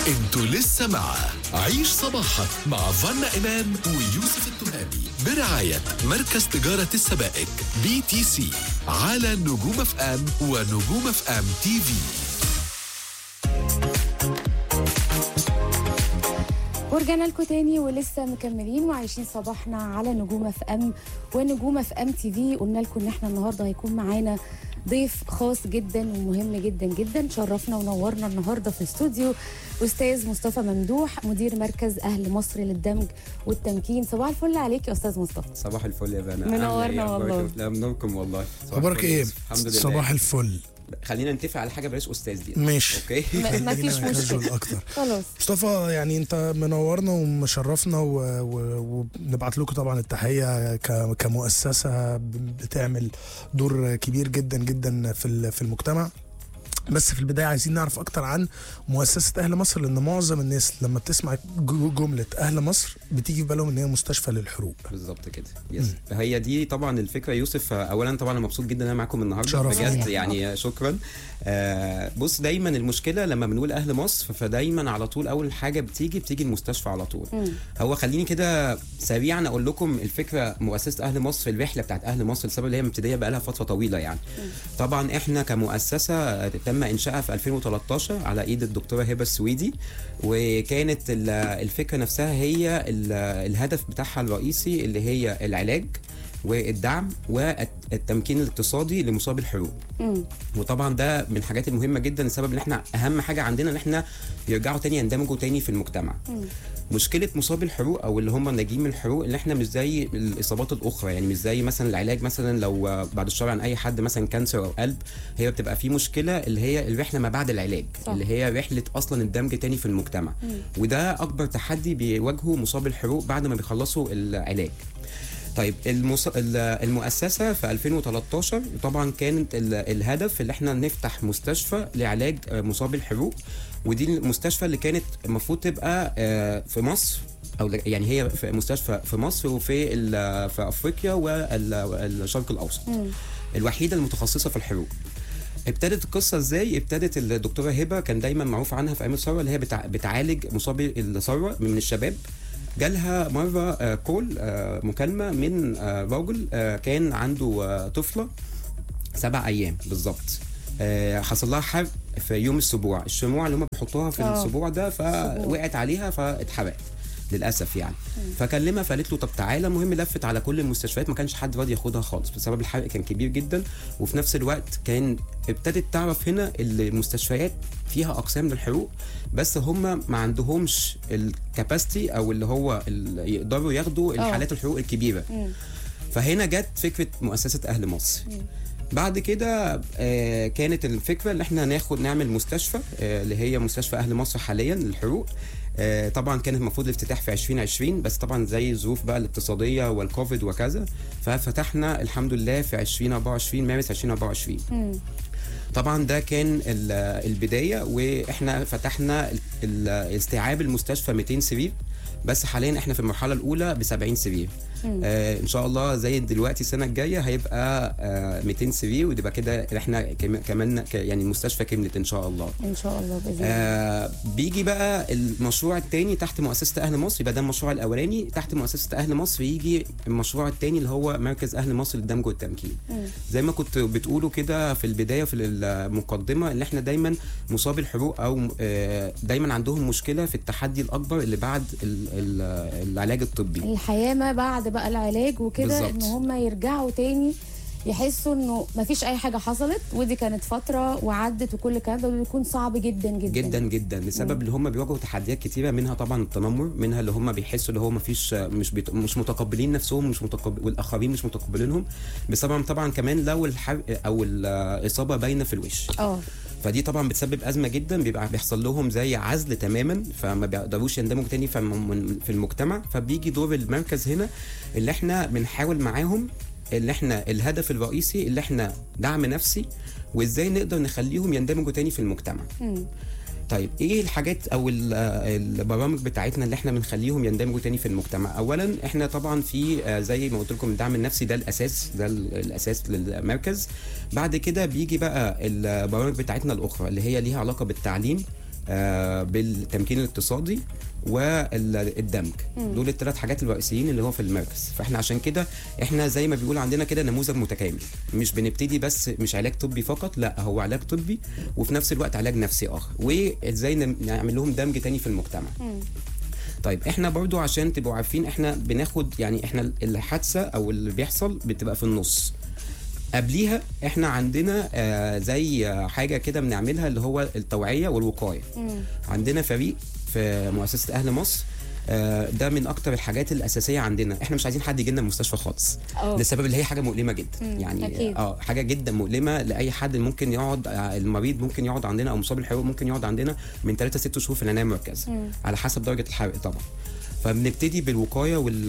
انتوا لسه مع عيش صباحك مع فنا إمام ويوسف التهامي برعاية مركز تجارة السبائك بي تي سي على نجوم اف ام ونجوم اف ام تي في ورجعنا لكم تاني ولسه مكملين وعايشين صباحنا على نجوم اف ام ونجوم اف ام تي في قلنا لكم ان احنا النهارده هيكون معانا ضيف خاص جدا ومهم جدا جدا شرفنا ونورنا النهارده في الاستوديو استاذ مصطفى ممدوح مدير مركز اهل مصر للدمج والتمكين صباح الفل عليك يا استاذ مصطفى صباح الفل يا بنا منورنا عاملة إيه؟ أخبارك؟ والله. لا منوركم والله صباح اخبارك الفل ايه؟ يوسف. الحمد لله صباح الفل خلينا نتفق على حاجه بلاش استاذ دي ماشي اوكي ما ما فيش خلينا مشكله casual اكتر خلاص مصطفى يعني انت منورنا ومشرفنا و- و- وبنبعت لكم طبعا التحيه ك- كمؤسسه ب- بتعمل دور كبير جدا جدا في ال- في المجتمع بس في البدايه عايزين نعرف اكتر عن مؤسسه اهل مصر لان معظم الناس لما بتسمع ج- جمله اهل مصر بتيجي في بالهم ان هي مستشفى للحروق بالظبط كده يس هي دي طبعا الفكره يوسف اولا طبعا انا مبسوط جدا ان انا معاكم النهارده شرف بجد لينا. يعني شكرا آه بص دايما المشكله لما بنقول اهل مصر فدايما على طول اول حاجه بتيجي بتيجي المستشفى على طول هو خليني كده سريعا اقول لكم الفكره مؤسسه اهل مصر الرحله بتاعت اهل مصر السبب اللي هي مبتديه بقى لها فتره طويله يعني طبعا احنا كمؤسسه آه، تم انشائها في 2013 على ايد الدكتوره هبه السويدي وكانت ال- الفكره نفسها هي ال- الهدف بتاعها الرئيسي اللي هي العلاج والدعم والتمكين الاقتصادي لمصاب الحروق مم. وطبعا ده من الحاجات المهمه جدا السبب ان احنا اهم حاجه عندنا ان احنا يرجعوا تاني يندمجوا تاني في المجتمع مشكله مصاب الحروق او اللي هم ناجين من الحروق اللي احنا مش زي الاصابات الاخرى يعني مش زي مثلا العلاج مثلا لو بعد الشر عن اي حد مثلا كانسر او قلب هي بتبقى في مشكله اللي هي الرحله ما بعد العلاج صح. اللي هي رحله اصلا الدمج تاني في المجتمع وده اكبر تحدي بيواجهه مصاب الحروق بعد ما بيخلصوا العلاج طيب المس... ال- المؤسسة في 2013 طبعا كانت ال- الهدف اللي احنا نفتح مستشفى لعلاج آه، مصاب الحروق ودي المستشفى اللي كانت المفروض تبقى آه، في مصر او ل- يعني هي في مستشفى في مصر وفي ال- في افريقيا والشرق الاوسط الوحيده المتخصصه في الحروق ابتدت القصه ازاي ابتدت الدكتوره هبه كان دايما معروف عنها في ايام الثوره اللي هي بتع... بتعالج مصابي الثوره من الشباب جالها مره آه، كول آه، مكالمه من آه، راجل آه، كان عنده آه، طفله سبع ايام بالظبط آه، حصل لها حرق في يوم السبوع الشموع اللي هم بيحطوها في آه. السبوع ده فوقعت عليها فاتحرقت للاسف يعني فكلمها فقالت له طب تعالى المهم لفت على كل المستشفيات ما كانش حد راضي ياخدها خالص بسبب الحرق كان كبير جدا وفي نفس الوقت كان ابتدت تعرف هنا المستشفيات فيها اقسام للحروق بس هم ما عندهمش الكاباسيتي او اللي هو اللي يقدروا ياخدوا الحالات الحروق الكبيره فهنا جت فكره مؤسسه اهل مصر بعد كده آه، كانت الفكره اللي احنا ناخد نعمل مستشفى آه، اللي هي مستشفى اهل مصر حاليا للحروق آه، طبعا كان المفروض الافتتاح في 2020 بس طبعا زي الظروف بقى الاقتصاديه والكوفيد وكذا ففتحنا الحمد لله في 2024 مارس 2024 مم. طبعا ده كان ال- البدايه واحنا فتحنا ال- ال- استيعاب المستشفى 200 سرير بس حاليا احنا في المرحله الاولى ب 70 سرير آه ان شاء الله زي دلوقتي السنه الجايه هيبقى آه 200 سرير وتبقى كده احنا كم- كمان ك- يعني المستشفى كملت ان شاء الله ان شاء الله باذن الله آه بيجي بقى المشروع الثاني تحت مؤسسه اهل مصر يبقى ده المشروع الاولاني تحت مؤسسه اهل مصر يجي المشروع الثاني اللي هو مركز اهل مصر للدمج والتمكين زي ما كنت بتقولوا كده في البدايه في المقدمه ان احنا دايما مصاب الحروق او آه، دايما عندهم مشكله في التحدي الاكبر اللي بعد ال- ال- العلاج الطبي الحياه ما بعد بقى العلاج وكده بالظبط. ان هم يرجعوا تاني يحسوا انه ما فيش اي حاجه حصلت ودي كانت فتره وعدت وكل الكلام ده بيكون صعب جدا جدا جدا جدا لسبب اللي هم بيواجهوا تحديات كتيره منها طبعا التنمر منها اللي هم بيحسوا اللي هو ما فيش مش بيت مش متقبلين نفسهم مش متقبل والاخرين مش متقبلينهم بسبب طبعا كمان لو الحرق او الاصابه باينه في الوش اه فدي طبعا بتسبب ازمه جدا بيبقى بيحصل لهم زي عزل تماما فما بيقدروش يندمجوا تاني في الم- في المجتمع فبيجي دور المركز هنا اللي احنا بنحاول معاهم اللي احنا الهدف الرئيسي اللي احنا دعم نفسي وازاي نقدر نخليهم يندمجوا تاني في المجتمع مم. طيب ايه الحاجات او ال- البرامج بتاعتنا اللي احنا بنخليهم يندمجوا تاني في المجتمع اولا احنا طبعا في آه، زي ما قلت لكم الدعم النفسي ده الاساس ده ال- الاساس للمركز بعد كده بيجي بقى البرامج بتاعتنا الاخرى اللي هي ليها علاقه بالتعليم آه بالتمكين الاقتصادي والدمج دول الثلاث حاجات الرئيسيين اللي هو في المركز فاحنا عشان كده احنا زي ما بيقول عندنا كده نموذج متكامل مش بنبتدي بس مش علاج طبي فقط لا هو علاج طبي وفي نفس الوقت علاج نفسي اخر وازاي نم- نعمل لهم دمج تاني في المجتمع طيب احنا برضو عشان تبقوا عارفين احنا بناخد يعني احنا الحادثه او اللي بيحصل بتبقى في النص قبليها احنا عندنا آه زي آه، حاجه كده بنعملها اللي هو التوعيه والوقايه عندنا فريق في مؤسسه اهل مصر آه، ده من اكتر الحاجات الاساسيه عندنا احنا مش عايزين حد يجي لنا المستشفى خالص اه. لسبب اللي هي حاجه مؤلمه جدا يعني أكيد. اه حاجه جدا مؤلمه لاي حد ممكن يقعد آه، المريض ممكن يقعد عندنا او مصاب الحروق ممكن يقعد عندنا من 3 6 شهور في العنايه المركزه على حسب درجه الحرق طبعا فبنبتدي بالوقايه وال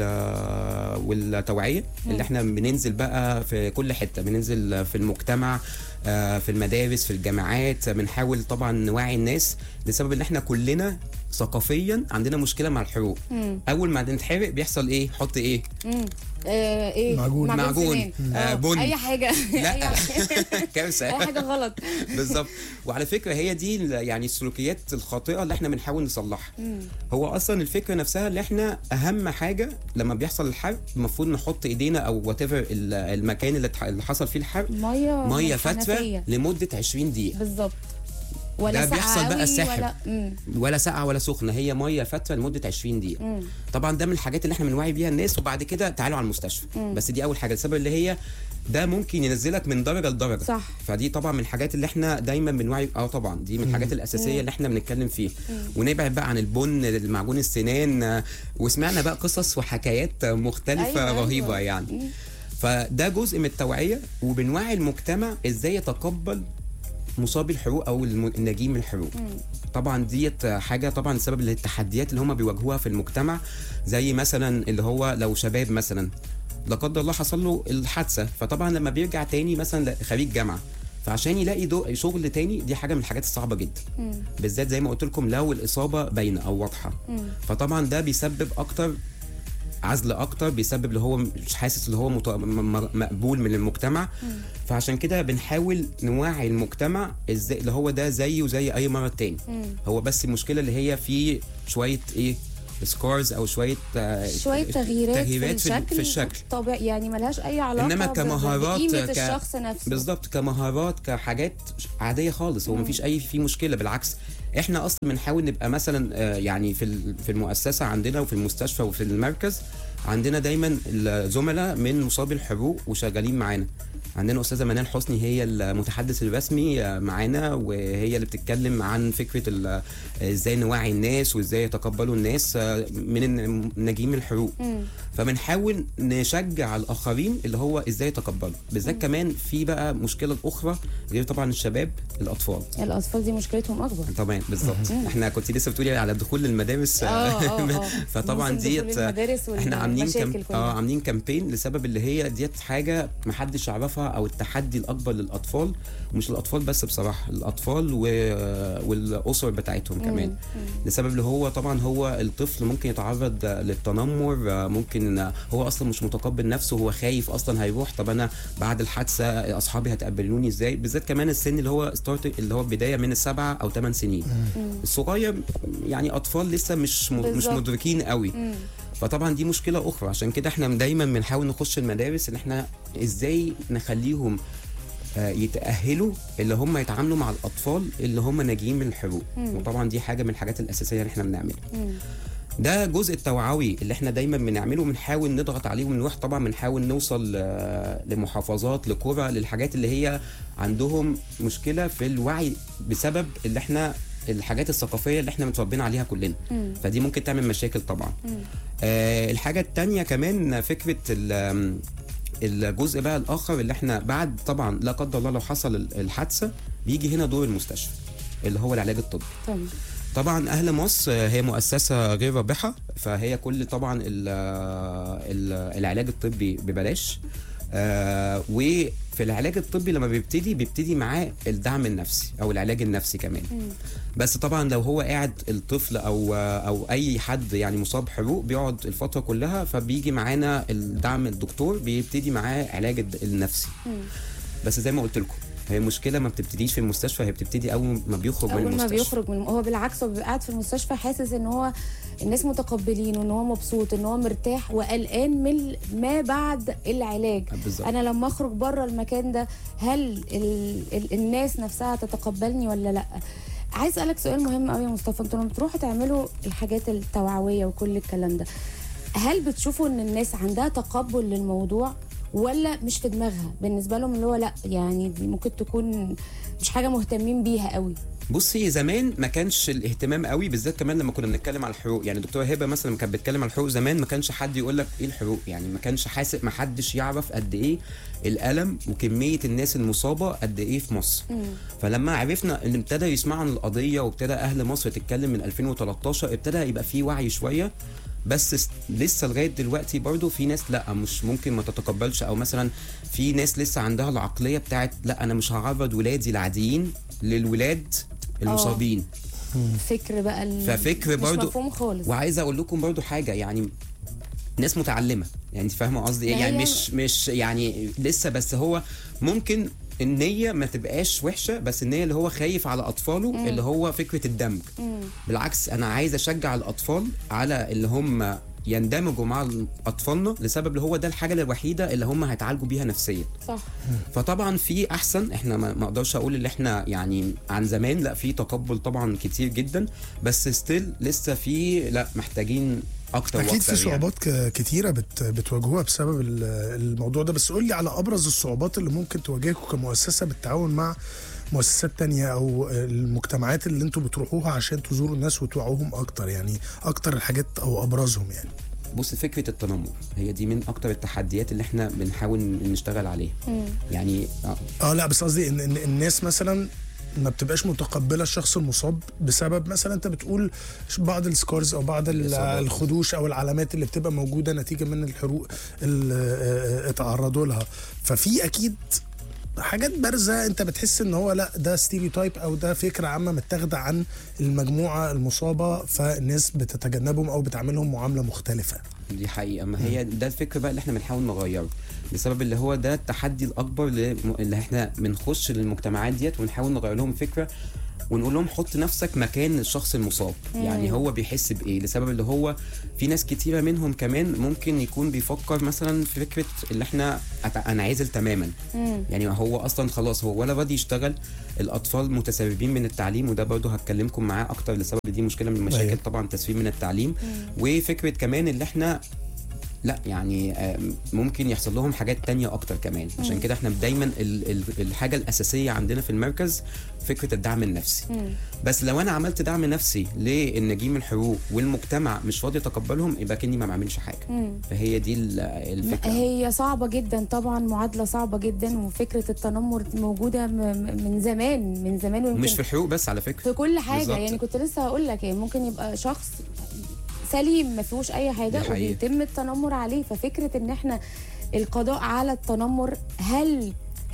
والتوعيه اللي احنا بننزل بقى في كل حته بننزل في المجتمع آه، في المدارس في الجامعات بنحاول طبعا نوعي الناس لسبب ان احنا كلنا ثقافيا عندنا مشكله مع الحروق اول ما نتحرق بيحصل ايه حط ايه مم. آه ايه معجون. معجون. سنان. آه، آه، بن. اي حاجه لا. اي حاجه كارثه أي حاجه غلط بالظبط وعلى فكره هي دي ال- يعني السلوكيات الخاطئه اللي احنا بنحاول نصلحها هو اصلا الفكره نفسها اللي احنا اهم حاجه لما بيحصل الحرق المفروض نحط ايدينا او وات المكان اللي اتح- اللي حصل فيه الحرق ميه ميه من فتره الحنفية. لمده 20 دقيقه بالظبط ولا ده ساقعة بيحصل بقى قوي السحر. ولا مم. ولا ساقعه ولا سخنه هي ميه فتره لمده 20 دقيقه طبعا ده من الحاجات اللي احنا بنوعي بيها الناس وبعد كده تعالوا على المستشفى بس دي اول حاجه السبب اللي هي ده ممكن ينزلك من درجه لدرجه صح. فدي طبعا من الحاجات اللي احنا دايما بنوعي اه طبعا دي من الحاجات الاساسيه اللي احنا بنتكلم فيه ونبعد بقى عن البن المعجون السنان آه، وسمعنا بقى قصص وحكايات مختلفه أيوة، أيوة رهيبه أيوة. يعني مم. فده جزء من التوعيه وبنوعي المجتمع ازاي يتقبل مصابي الحروق او الم- الناجين من الحروق طبعا ديت حاجه طبعا سبب التحديات اللي هم بيواجهوها في المجتمع زي مثلا اللي هو لو شباب مثلا لا قدر الله حصل له الحادثه فطبعا لما بيرجع تاني مثلا خريج جامعه فعشان يلاقي دو شغل تاني دي حاجه من الحاجات الصعبه جدا بالذات زي ما قلت لكم لو الاصابه باينه او واضحه فطبعا ده بيسبب اكتر عزل اكتر بيسبب اللي هو مش حاسس اللي هو مت- م- م- مقبول من المجتمع فعشان كده بنحاول نوعي المجتمع ازاي اللي هو ده زيه زي اي مرض تاني هو بس المشكله اللي هي في شويه ايه سكارز او شويه آه، شويه تغييرات, تغييرات في الشكل في الشكل طبيعي يعني ملهاش اي علاقه انما ب- كمهارات بقيمه ك- الشخص نفسه بالظبط كمهارات كحاجات عاديه خالص هو مفيش اي في مشكله بالعكس احنا اصلا بنحاول نبقى مثلا آه، يعني في ال- في المؤسسه عندنا وفي المستشفى وفي المركز عندنا دايما الزملاء من مصابي الحروق وشغالين معانا عندنا استاذه منال حسني هي المتحدث الرسمي آه، معانا وهي اللي بتتكلم عن فكره ال- آه، ازاي نوعي الناس وازاي يتقبلوا الناس آه، من الناجين من الحروق فبنحاول نشجع الاخرين اللي هو ازاي يتقبلوا بالذات كمان في بقى مشكله اخرى غير طبعا الشباب الاطفال الاطفال دي مشكلتهم اكبر طبعا بالظبط احنا كنت لسه بتقولي على الدخول للمدارس اه اه اه فطبعا موسم دخول ديت المدارس احنا عاملين كم... والمشاكل كلها. اه عاملين كامبين لسبب اللي هي ديت حاجه محدش يعرفها او التحدي الاكبر للاطفال ومش الاطفال بس بصراحه الاطفال و... والاسر بتاعتهم كمان لسبب اللي هو طبعا هو الطفل ممكن يتعرض للتنمر ممكن هو اصلا مش متقبل نفسه هو خايف اصلا هيروح طب انا بعد الحادثه اصحابي هتقبلوني ازاي بالذات كمان السن اللي هو ستارت اللي هو بدايه من السبعه او ثمان سنين الصغير يعني اطفال لسه مش م... مش بالظبط. مدركين قوي فطبعا دي مشكله اخرى عشان كده احنا دايما بنحاول نخش المدارس ان احنا ازاي نخليهم آه، يتاهلوا اللي هم يتعاملوا مع الاطفال اللي هم ناجيين من الحروق وطبعا دي حاجه من الحاجات الاساسيه اللي احنا بنعملها ده جزء التوعوي اللي احنا دايما بنعمله بنحاول نضغط عليه ونروح طبعا بنحاول نوصل آه، لمحافظات لقرى للحاجات اللي هي عندهم مشكله في الوعي بسبب اللي احنا الحاجات الثقافيه اللي احنا متربيين عليها كلنا فدي ممكن تعمل مشاكل طبعا آه الحاجه التانية كمان فكره ال- الجزء بقى الاخر اللي احنا بعد طبعا لا قدر الله لو حصل ال- الحادثه بيجي هنا دور المستشفى اللي هو العلاج الطبي طبعا طبعا اهل مصر هي مؤسسه غير رابحه فهي كل طبعا ال ال العلاج الطبي ببلاش آه وفي العلاج الطبي لما بيبتدي بيبتدي معاه الدعم النفسي او العلاج النفسي كمان بس طبعا لو هو قاعد الطفل او او اي حد يعني مصاب حروق بيقعد الفتره كلها فبيجي معانا الدعم الدكتور بيبتدي معاه علاج الد- النفسي بس زي ما قلت لكم هي المشكله ما بتبتديش في المستشفى هي بتبتدي اول ما بيخرج من اول ما المستشفى بيخرج من هو بالعكس هو بيبقى قاعد في المستشفى حاسس ان هو الناس متقبلينه ان هو مبسوط ان هو مرتاح وقلقان من ما بعد العلاج بالظبط. انا لما اخرج بره المكان ده هل ال ال الناس نفسها تتقبلني ولا لا عايز اسالك سؤال مهم قوي يا مصطفى انتوا لما بتروحوا تعملوا الحاجات التوعويه وكل الكلام ده هل بتشوفوا ان الناس عندها تقبل للموضوع ولا مش في دماغها بالنسبه لهم اللي هو لا يعني دي ممكن تكون مش حاجه مهتمين بيها قوي بصي زمان ما كانش الاهتمام قوي بالذات كمان لما كنا بنتكلم على الحروق يعني دكتوره هبه مثلا لما كانت بتتكلم على الحروق زمان ما كانش حد يقول لك ايه الحروق يعني ما كانش حاسب ما حدش يعرف قد ايه الالم وكميه الناس المصابه قد ايه في مصر فلما عرفنا ان ابتدى يسمعوا عن القضيه وابتدى اهل مصر تتكلم من 2013 ابتدى يبقى في وعي شويه بس س- لسه لغايه دلوقتي برضو في ناس لا مش ممكن ما تتقبلش او مثلا في ناس لسه عندها العقليه بتاعت لا انا مش هعرض ولادي العاديين للولاد المصابين فكر بقى ال- ففكر مش برضو مفهوم خالص وعايز اقول لكم برضو حاجه يعني ناس متعلمه يعني انت فاهمه قصدي ايه ما يعني هي- مش مش يعني لسه بس هو ممكن النية ما تبقاش وحشة بس النية اللي هو خايف على أطفاله اللي هو فكرة الدمج بالعكس أنا عايز أشجع الأطفال على اللي هم يندمجوا مع أطفالنا لسبب اللي هو ده الحاجة الوحيدة اللي هم هيتعالجوا بيها نفسيا صح فطبعا في احسن احنا ما ما اقدرش اقول اللي احنا يعني عن زمان لا في تقبل طبعا كتير جدا بس ستيل لسه في لا محتاجين اكتر اكيد واكتر في صعوبات ك- كتيره بت بتواجهوها بسبب ال- الموضوع ده بس قول لي على ابرز الصعوبات اللي ممكن تواجهكم كمؤسسه بالتعاون مع مؤسسات تانية او المجتمعات اللي انتوا بتروحوها عشان تزوروا الناس وتوعوهم اكتر يعني اكتر الحاجات او ابرزهم يعني بص فكره التنمر هي دي من اكتر التحديات اللي احنا بنحاول نشتغل عليها يعني آه، اه لا بس قصدي ان إن الناس مثلا ما بتبقاش متقبله الشخص المصاب بسبب مثلا انت بتقول بعض السكارز او بعض ال- الإصابات. الخدوش او العلامات اللي بتبقى موجوده نتيجه من الحروق اللي آه، اتعرضوا لها ففي اكيد حاجات بارزه انت بتحس ان هو لا ده ستيريوتايب او ده فكره عامه متاخده عن المجموعه المصابه فالناس بتتجنبهم او بتعاملهم معامله مختلفه دي حقيقه ما هي ده الفكر بقى اللي احنا بنحاول نغيره بسبب اللي هو ده التحدي الاكبر اللي اللي احنا بنخش للمجتمعات ديت ونحاول نغير لهم فكره ونقول لهم حط نفسك مكان الشخص المصاب يعني هو بيحس بايه لسبب اللي هو في ناس كتيره منهم كمان ممكن يكون بيفكر مثلا في فكره اللي احنا أت- انا عازل تماما يعني هو اصلا خلاص هو ولا راضي يشتغل الاطفال متسربين من التعليم وده برضه هتكلمكم معاه اكتر لسبب دي مشكله من المشاكل أيوة. طبعا تسريب من التعليم وفكره كمان اللي احنا لا يعني آه، ممكن يحصل لهم حاجات تانية اكتر كمان عشان كده احنا دايما ال- ال- الحاجه الاساسيه عندنا في المركز فكره الدعم النفسي بس لو انا عملت دعم نفسي للنجيم الحروق والمجتمع مش راضي يتقبلهم يبقى كاني ما بعملش حاجه فهي دي ال- الفكره هي صعبة جدا طبعا معادلة صعبة جدا وفكرة التنمر موجودة م- م- من زمان من زمان ويمكن مش في الحروق بس على فكره في كل حاجة بالظبط. يعني كنت لسه هقول لك يعني ممكن يبقى شخص سليم ما فيهوش اي حاجة دي حقيقة. وبيتم التنمر عليه ففكرة ان احنا القضاء على التنمر هل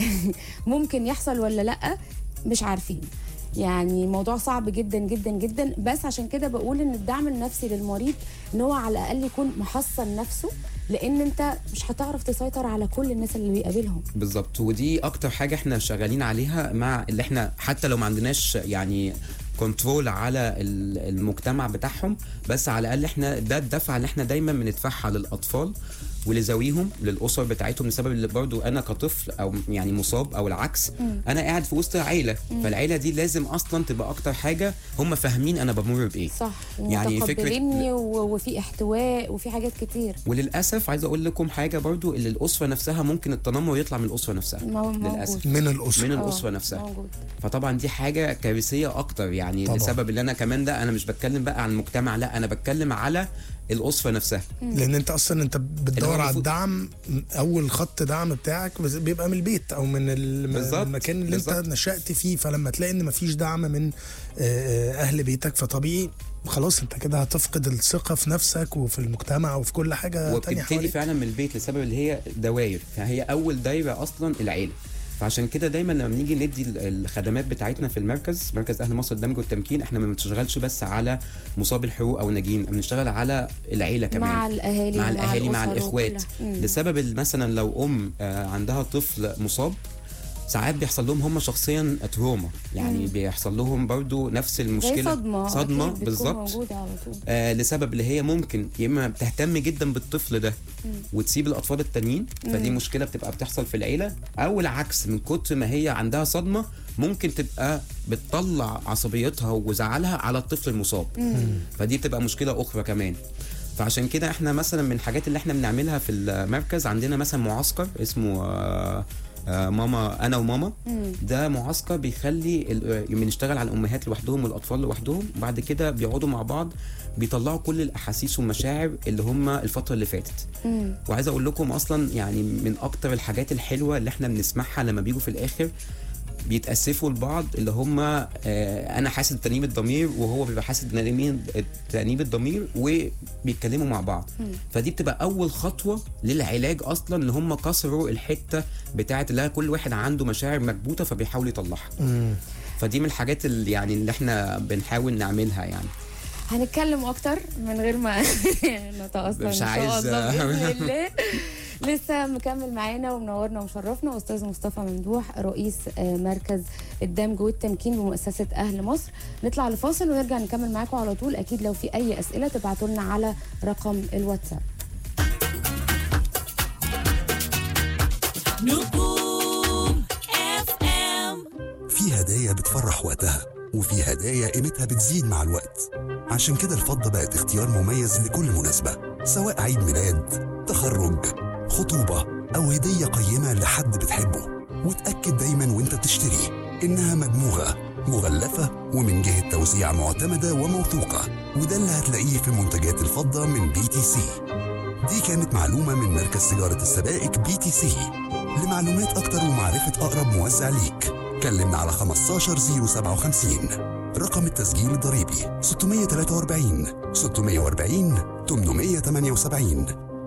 ممكن يحصل ولا لا مش عارفين يعني الموضوع صعب جدا جدا جدا بس عشان كده بقول ان الدعم النفسي للمريض ان هو على الاقل يكون محصن نفسه لان انت مش هتعرف تسيطر على كل الناس اللي بيقابلهم بالظبط ودي اكتر حاجه احنا شغالين عليها مع اللي احنا حتى لو ما عندناش يعني كنترول على ال- المجتمع بتاعهم بس على الاقل احنا ده الدفعه اللي احنا دايما بندفعها للاطفال ولذويهم للاسر بتاعتهم لسبب اللي برضو انا كطفل او يعني مصاب او العكس انا قاعد في وسط عيله فالعيله دي لازم اصلا تبقى اكتر حاجه هم فاهمين انا بمر بايه صح يعني فكرة- ومتقبليني و- وفي احتواء وفي حاجات كتير وللاسف عايز اقول لكم حاجه برضو اللي الاسره نفسها ممكن التنمر يطلع من الاسره نفسها مو- موجود. للاسف من الاسره من آه، الاسره نفسها موجود فطبعا دي حاجه كارثيه اكتر يعني طبعا. طبعا. لسبب اللي انا كمان ده انا مش بتكلم بقى عن المجتمع لا انا بتكلم على الاسره نفسها لان انت اصلا انت اللي بتدور هو على المفروض- الدعم اول خط دعم بتاعك بز- بيبقى من البيت او من الم- بالظبط، المكان اللي انت بالظبط. نشأت فيه فلما تلاقي ان مفيش دعم من آه، آه، اهل بيتك فطبيعي خلاص انت كده هتفقد الثقه في نفسك وفي المجتمع وفي كل حاجه تانية وبتبتدي حواليك فعلا من البيت لسبب اللي هي دوائر فهي اول دايره اصلا العيله فعشان كده دايما لما بنيجي ندي ال- الخدمات بتاعتنا في المركز مركز اهل مصر الدمج والتمكين احنا ما بنشتغلش بس على مصاب الحروق او نجيم بنشتغل على العيله كمان مع الاهالي مع الاهالي مع الأسر الاخوات وكلها. مم. لسبب ال- مثلا لو ام آه، عندها طفل مصاب ساعات بيحصل لهم هم شخصيا تروما يعني بيحصل لهم برضو نفس زي المشكله صدمه صدمه أكيد بتكون بالظبط موجوده على طول آه لسبب اللي هي ممكن يا اما بتهتم جدا بالطفل ده وتسيب الاطفال التانيين فدي مشكله بتبقى بتحصل في العيله او العكس من كتر ما هي عندها صدمه ممكن تبقى بتطلع عصبيتها وزعلها على الطفل المصاب فدي بتبقى مشكله اخرى كمان فعشان كده احنا مثلا من الحاجات اللي احنا بنعملها في المركز عندنا مثلا معسكر اسمه آه، آه، ماما انا وماما ده معسكر بيخلي ال- بنشتغل على الامهات لوحدهم والاطفال لوحدهم وبعد كده بيقعدوا مع بعض بيطلعوا كل الاحاسيس والمشاعر اللي هم الفتره اللي فاتت مم. وعايز اقول لكم اصلا يعني من اكتر الحاجات الحلوه اللي احنا بنسمعها لما بيجوا في الاخر بيتاسفوا لبعض اللي هم آه انا حاسس بتانيب الضمير وهو بيبقى حاسس بتانيب تانيب الضمير وبيتكلموا مع بعض فدي بتبقى اول خطوه للعلاج اصلا ان هم كسروا الحته بتاعه اللي هي كل واحد عنده مشاعر مكبوته فبيحاول يطلعها مم. فدي من الحاجات اللي يعني اللي احنا بنحاول نعملها يعني هنتكلم اكتر من غير ما نتأثر مش ان شاء عايز- الله باذن الله لسه مكمل معانا ومنورنا ومشرفنا استاذ مصطفى ممدوح رئيس آه، مركز الدمج والتمكين بمؤسسه اهل مصر نطلع لفاصل ونرجع نكمل معاكم على طول اكيد لو في اي اسئله تبعتوا لنا على رقم الواتساب نجوم اف ام في هدايا بتفرح وقتها وفي هدايا قيمتها بتزيد مع الوقت عشان كده الفضة بقت اختيار مميز لكل مناسبة سواء عيد ميلاد تخرج خطوبة أو هدية قيمة لحد بتحبه وتأكد دايما وانت بتشتري إنها مدموغة مغلفة ومن جهة توزيع معتمدة وموثوقة وده اللي هتلاقيه في منتجات الفضة من بي تي سي دي كانت معلومة من مركز تجارة السبائك بي تي سي لمعلومات أكتر ومعرفة أقرب موزع ليك كلمنا على 15057 رقم التسجيل الضريبي 643 640 878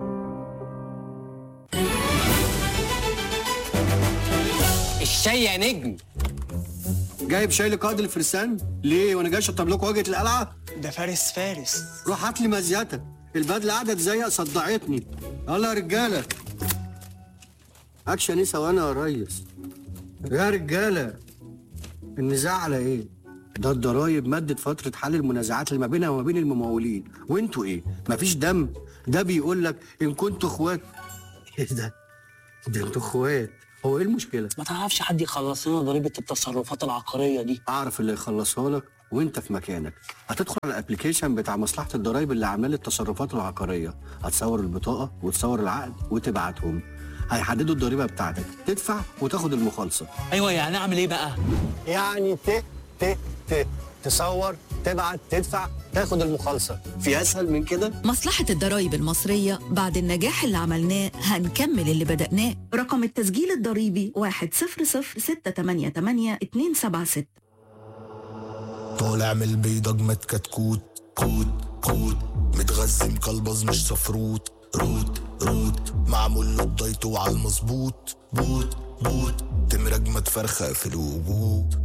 الشاي يا نجم جايب شاي لقائد الفرسان ليه وانا جاي اشطب لكم واجهه القلعه ده فارس فارس روح هات لي مزيتك البدله قاعده تزيق صدعتني يلا يا رجاله اكشن ايه ثواني يا ريس يا رجاله النزاع على ايه ده الضرايب مدت فترة حل المنازعات اللي ما بينها وما بين الممولين وانتوا ايه مفيش دم ده بيقول لك ان كنتوا اخوات ايه ده ده انتوا اخوات هو ايه المشكلة ما تعرفش حد يخلص لنا ضريبه التصرفات العقاريه دي اعرف اللي يخلصها لك وانت في مكانك هتدخل على الابلكيشن بتاع مصلحه الضرايب اللي عامل التصرفات العقاريه هتصور البطاقه وتصور العقد وتبعتهم هيحددوا الضريبه بتاعتك تدفع وتاخد المخالصه ايوه يعني اعمل ايه بقى يعني ت ت ت تصور تبعت تدفع تاخد المخالصه في اسهل من كده مصلحة الضرايب المصرية بعد النجاح اللي عملناه هنكمل اللي بدأناه رقم التسجيل الضريبي 1006888 طالع من البيضة اجمد كتكوت كوت كوت متغذي مكلبز مش صفروت روت روت معمول له بدايته على المظبوط بوت بوت تمر اجمد فرخة في الوجود